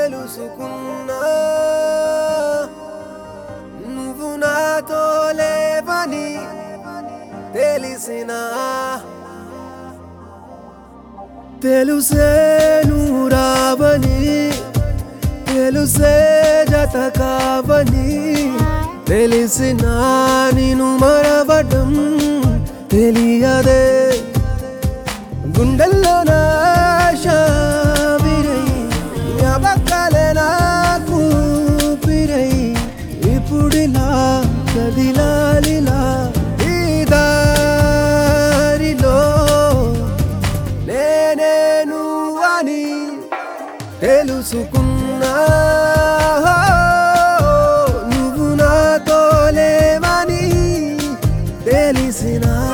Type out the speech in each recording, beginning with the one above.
తెలుసుకున్నా నువ్వు నాతో లేవని తెలిసినా తెలుసే నువ్వు రావని తెలుసే జత కావని తెలిసిన నేను మరవడం తెలియదే గుండెల్లో నాశ విరై జ్ఞాపకాలే నాకు పిరై ఇప్పుడిలా కదిలాలిలా ఈ దారిలో నేనే నువ్వని తెలుసుకున్నా నువ్వు నాతో లేవని తెలిసినా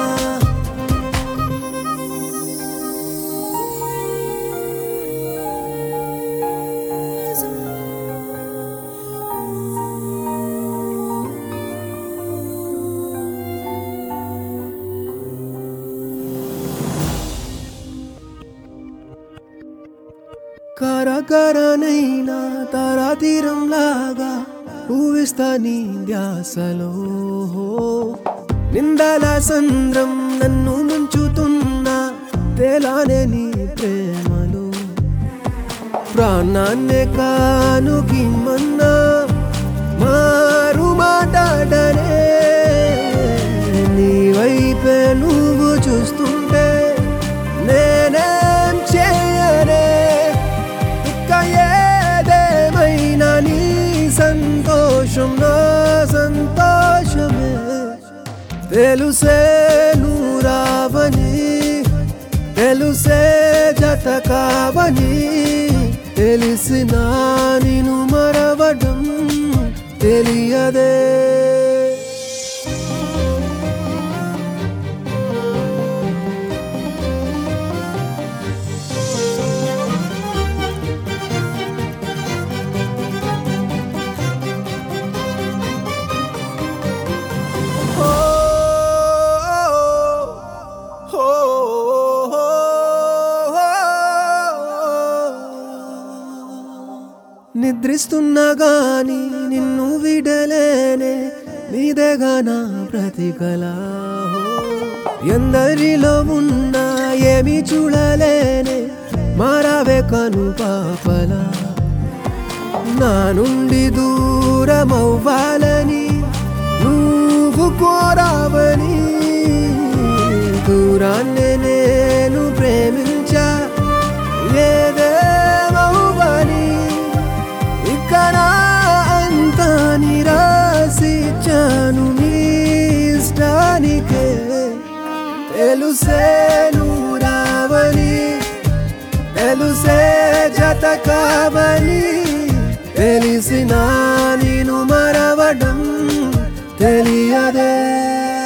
కరకరనైనా తరాతీరంలాగా ఊవిస్తా నీ ధ్యాసలో నిందల సంద్రం నన్ను ముంచుతున్నా తేలానే నీ ప్రేమలో ప్రాణాన్నే కానుకిమ్మన్నా మారు మాట్లాడనే నీ వైపే నువ్వు చూస్తుంటే నేనేం చేయనే ఇక ఏదేమైనా నీ సంతోషం నా సంతోషమే తెలుసే నువ్వు రావని తెలుసే జత కావని తెలిసిన నేను మరవడం తెలియదే నిద్రిస్తున్నా గాని నిన్ను విడలేనే నీదేగా నా ప్రతికలా ఎందరిలో ఉన్నా ఏమి చూడలేనే మారావే కను పాపలా నా నుండి దూరమవ్వాలని నువ్వు కోరావని దూరాన్ని నేను ప్రేమించా ఏదేమవ్వని ఇక్కడ అంతా నిరాశించాను నీ ఇష్టానికే తెలుసే నువ్వు రావని తెలుసే జత కావని తెలిసిన నేను మరవడం తెలియదే